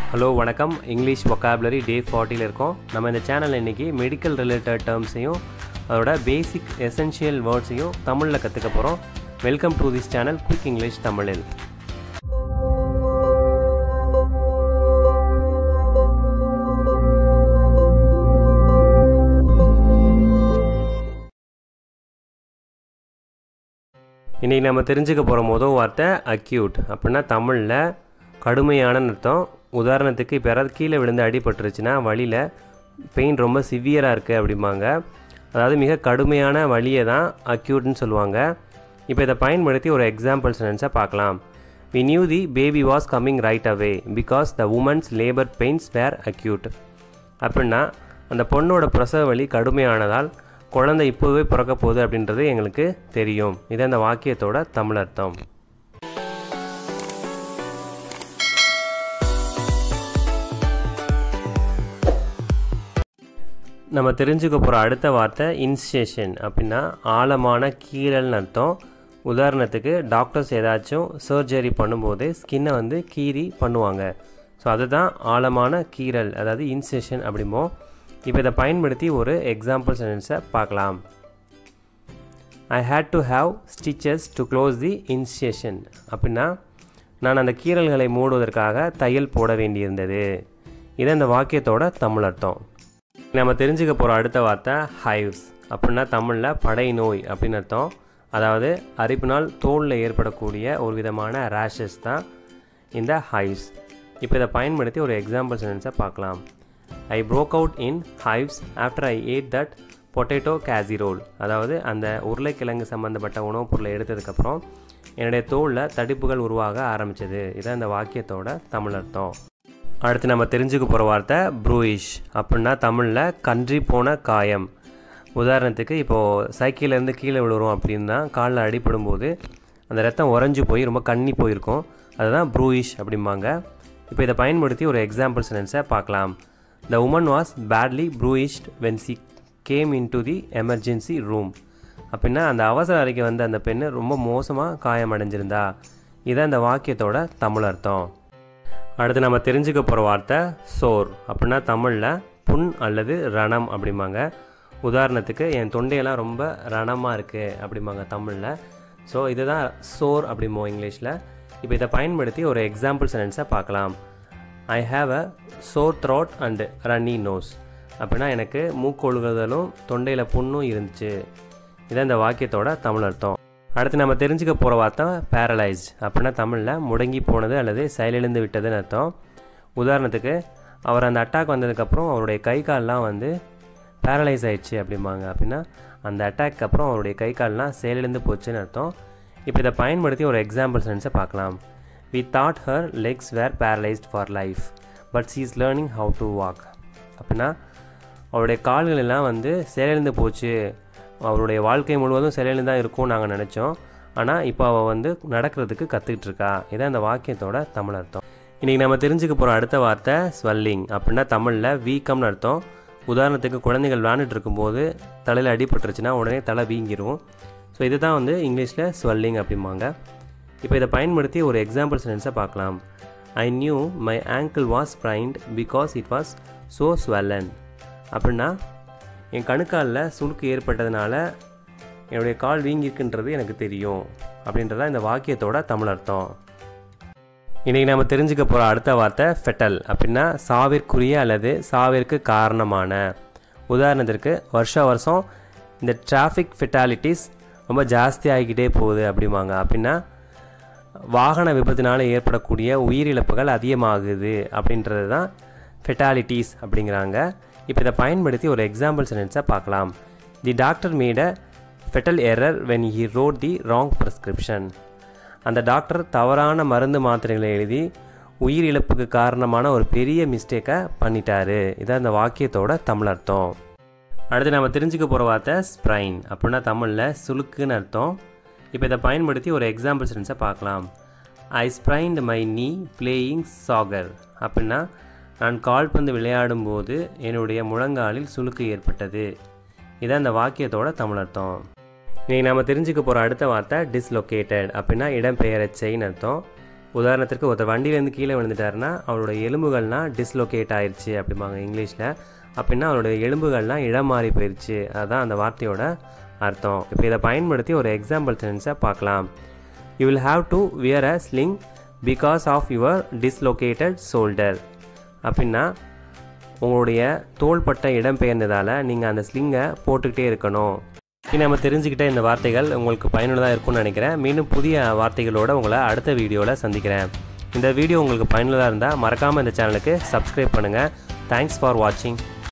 hello வணக்கம் English vocabulary டே ஃபார்ட்டியில் இருக்கோம் நம்ம இந்த சேனலில் இன்றைக்கி மெடிக்கல் ரிலேட்டட் டேர்ம்ஸையும் அதோட பேசிக் எசென்ஷியல் வேர்ட்ஸையும் தமிழில் கற்றுக்க போகிறோம் welcome to this channel quick English தமிழில் இன்றைக்கி நம்ம தெரிஞ்சுக்க போகிற முதல் வார்த்தை அக்யூட் அப்படின்னா தமிழில் கடுமையான அர்த்தம் உதாரணத்துக்கு இப்போ யாராவது கீழே விழுந்து அடிபட்டுருச்சுன்னா வலியில் பெயின் ரொம்ப சிவியராக இருக்குது அப்படிம்பாங்க அதாவது மிக கடுமையான வலியை தான் அக்யூட்னு சொல்லுவாங்க இப்போ இதை பயன்படுத்தி ஒரு எக்ஸாம்பிள் சென்டென்ஸை பார்க்கலாம் we knew the baby was coming right away because the woman's labour pains were acute அப்படின்னா அந்த பொண்ணோட பிரசவ வலி கடுமையானதால் குழந்தை இப்போவே பிறக்க போகுது அப்படின்றது எங்களுக்கு தெரியும் இது அந்த வாக்கியத்தோட தமிழ் அர்த்தம் நம்ம தெரிஞ்சுக்க போகிற அடுத்த வார்த்தை இன்ஸ்டேஷன் அப்படின்னா ஆழமான கீறல்னு அர்த்தம் உதாரணத்துக்கு டாக்டர்ஸ் ஏதாச்சும் சர்ஜரி பண்ணும்போது ஸ்கின்னை வந்து கீறி பண்ணுவாங்க ஸோ அதுதான் ஆழமான கீறல் அதாவது இன்ஸ்டேஷன் அப்படிமோ இப்போ இதை பயன்படுத்தி ஒரு எக்ஸாம்பிள் சென்டென்ஸை பார்க்கலாம் I had to have stitches to close the incision அப்படின்னா நான் அந்த கீறல்களை மூடுவதற்காக தையல் போட வேண்டியிருந்தது இது அந்த வாக்கியத்தோட தமிழ் அர்த்தம் நம்ம தெரிஞ்சுக்க போகிற அடுத்த வார்த்தை ஹைவ்ஸ் அப்படின்னா தமிழில் படை நோய் அப்படின்னு அர்த்தம் அதாவது அரிப்பினால் தோலில் ஏற்படக்கூடிய ஒரு விதமான ரேஷஸ் தான் இந்த ஹைவ்ஸ் இப்போ இதை பயன்படுத்தி ஒரு எக்ஸாம்பிள் சென்டென்ஸை பார்க்கலாம் I broke out in hives after I ate that potato casserole அதாவது அந்த உருளைக்கிழங்கு சம்மந்தப்பட்ட உணவுப் பொருளை எடுத்ததுக்கப்புறம் என்னுடைய தோலில் தடிப்புகள் உருவாக ஆரம்பித்தது இதான் இந்த வாக்கியத்தோட தமிழ் அர்த்தம் அடுத்து நம்ம தெரிஞ்சுக்க போகிற வார்த்தை ப்ரூயிஷ் அப்படின்னா தமிழில் கன்றி போன காயம் உதாரணத்துக்கு இப்போது சைக்கிள்லேருந்து கீழே விழுறோம் அப்படின்னா காலில் அடிபடும் போது அந்த ரத்தம் உறைஞ்சி போய் ரொம்ப கண்ணி போயிருக்கும் அதுதான் ப்ரூயிஷ் அப்படிம்பாங்க இப்போ இதை பயன்படுத்தி ஒரு எக்ஸாம்பிள் சென்டென்ஸை பார்க்கலாம் the woman was badly bruised when she came in to the emergency room அப்படின்னா அந்த அவசர அறைக்கு வந்த அந்த பெண்ணு ரொம்ப மோசமாக காயமடைஞ்சிருந்தா இதான் இந்த வாக்கியத்தோட தமிழ் அர்த்தம் அடுத்து நம்ம தெரிஞ்சுக்க போகிற வார்த்தை சோர் அப்படின்னா தமிழில் புண் அல்லது ரணம் அப்படிம்பாங்க உதாரணத்துக்கு என் தொண்டையெல்லாம் ரொம்ப ரணமாக இருக்குது அப்படிம்பாங்க தமிழில் ஸோ இதுதான் சோர் அப்படிமோ இங்கிலீஷில் இப்போ இதை பயன்படுத்தி ஒரு எக்ஸாம்பிள் சென்டென்ஸை பார்க்கலாம் I have a sore throat and runny nose அப்படின்னா எனக்கு மூக்கொழுகுதலும் தொண்டையில் புண்ணும் இருந்துச்சு இதான் இந்த வாக்கியத்தோட தமிழ் அர்த்தம் அடுத்து நம்ம தெரிஞ்சுக்க போகிற வார்த்தை பேரலைஸ் அப்படின்னா தமிழில் முடங்கி போனது அல்லது செயலிழந்து விட்டதுன்னு அர்த்தம் உதாரணத்துக்கு அவர் அந்த அட்டாக் வந்ததுக்கப்புறம் அவருடைய கை கால்லாம் வந்து பேரலைஸ் ஆயிடுச்சு அப்படிம்பாங்க அப்படின்னா அந்த அட்டாக் அப்புறம் அவருடைய கை கால்லாம் செயலிழந்து போச்சுன்னு அர்த்தம் இப்போ இதை பயன்படுத்தி ஒரு எக்ஸாம்பிள் சென்ஸை பார்க்கலாம் we thought her legs were paralysed for life but she is learning how to walk அப்படின்னா அவருடைய கால்கள் எல்லாம் வந்து செயலிழந்து போச்சு அவருடைய வாழ்க்கை முழுவதும் செயலிழந்து தான் இருக்கும் நாங்கள் நினச்சோம் ஆனால் இப்போ அவள் வந்து நடக்கிறதுக்கு கற்றுக்கிட்டு இருக்கா இதான் இந்த வாக்கியத்தோட தமிழ் அர்த்தம் இன்றைக்கி நம்ம தெரிஞ்சுக்க போகிற அடுத்த வார்த்தை ஸ்வெல்லிங் அப்படின்னா தமிழில் வீக்கம்னு அர்த்தம் உதாரணத்துக்கு குழந்தைகள் விளாண்டுட்டு இருக்கும்போது தலையில் அடிபட்டுருச்சுன்னா உடனே தலை வீங்கிரும் ஸோ இதுதான் வந்து இங்கிலீஷில் ஸ்வெல்லிங் அப்படிம்பாங்க இப்போ இதை பயன்படுத்தி ஒரு எக்ஸாம்பிள் சென்டென்ஸை பார்க்கலாம் I knew my ankle was sprained because it was so swollen அப்படின்னா என் கணுக்காலில் சுளுக்கு ஏற்பட்டதுனால என்னுடைய கால் வீங்கியிருக்குன்றது எனக்கு தெரியும் அப்படின்றதா இந்த வாக்கியத்தோட தமிழ் அர்த்தம் இன்றைக்கி நம்ம தெரிஞ்சுக்க போகிற அடுத்த வார்த்தை ஃபெட்டல் அப்படின்னா சாவிற்குரிய அல்லது சாவிற்கு காரணமான உதாரணத்திற்கு வருஷ வருஷம் இந்த டிராஃபிக் ஃபெட்டாலிட்டிஸ் ரொம்ப ஜாஸ்தி ஆகிக்கிட்டே போகுது அப்படிம்பாங்க அப்படின்னா வாகன விபத்தினால் ஏற்படக்கூடிய உயிரிழப்புகள் அதிகமாகுது அப்படின்றது தான் ஃபெட்டாலிட்டிஸ் அப்படிங்கிறாங்க இப்போ இதை பயன்படுத்தி ஒரு எக்ஸாம்பிள் சென்டென்ஸை பார்க்கலாம் the doctor made a fatal error when he wrote the wrong prescription அந்த டாக்டர் தவறான மருந்து மாத்திரைகளை எழுதி உயிரிழப்புக்கு காரணமான ஒரு பெரிய மிஸ்டேக்கை பண்ணிட்டாரு இதான் அந்த வாக்கியத்தோட தமிழ் அர்த்தம் அடுத்து நம்ம தெரிஞ்சுக்க போகிற வார்த்தை ஸ்ப்ரைன் அப்படின்னா தமிழில் சுளுக்குன்னு அர்த்தம் இப்போ இதை பயன்படுத்தி ஒரு எக்ஸாம்பிள் சென்டென்ஸை பார்க்கலாம் I sprained my knee playing soccer அப்படின்னா நான் கால்பந்து விளையாடும் போது என்னுடைய முழங்காலில் சுளுக்கு ஏற்பட்டது இதான் அந்த வாக்கியத்தோட தமிழ் அர்த்தம் இன்றைக்கி நம்ம தெரிஞ்சுக்க போகிற அடுத்த வார்த்தை டிஸ்லொகேட்டட் அப்படின்னா இடம்பெயரச்சைன்னு அர்த்தம் உதாரணத்திற்கு ஒருத்தர் வண்டியிலேருந்து கீழே விழுந்துட்டாருன்னா அவரோட எலும்புகள்லாம் டிஸ்லொகேட் ஆயிடுச்சு அப்படிம்பாங்க இங்கிலீஷில் அப்படின்னா அவருடைய எலும்புகள்லாம் இடம் மாறி போயிடுச்சு அதுதான் அந்த வார்த்தையோட அர்த்தம் இப்போ இதை பயன்படுத்தி ஒரு எக்ஸாம்பிள் சென்ஸை பார்க்கலாம் you will have to wear a sling because of your dislocated shoulder அப்படின்னா உங்களுடைய தோள்பட்ட இடம் பெயர்ந்ததால் நீங்கள் அந்த ஸ்லிங்கை போட்டுக்கிட்டே இருக்கணும் இனி நம்ம தெரிஞ்சுக்கிட்ட இந்த வார்த்தைகள் உங்களுக்கு பயனுள்ளதாக இருக்கும்னு நினைக்கிறேன் மீண்டும் புதிய வார்த்தைகளோடு உங்களை அடுத்த வீடியோவில் சந்திக்கிறேன் இந்த வீடியோ உங்களுக்கு பயனுள்ளதாக இருந்தால் மறக்காமல் இந்த சேனலுக்கு சப்ஸ்கிரைப் பண்ணுங்கள் தேங்க்ஸ் ஃபார் வாட்சிங்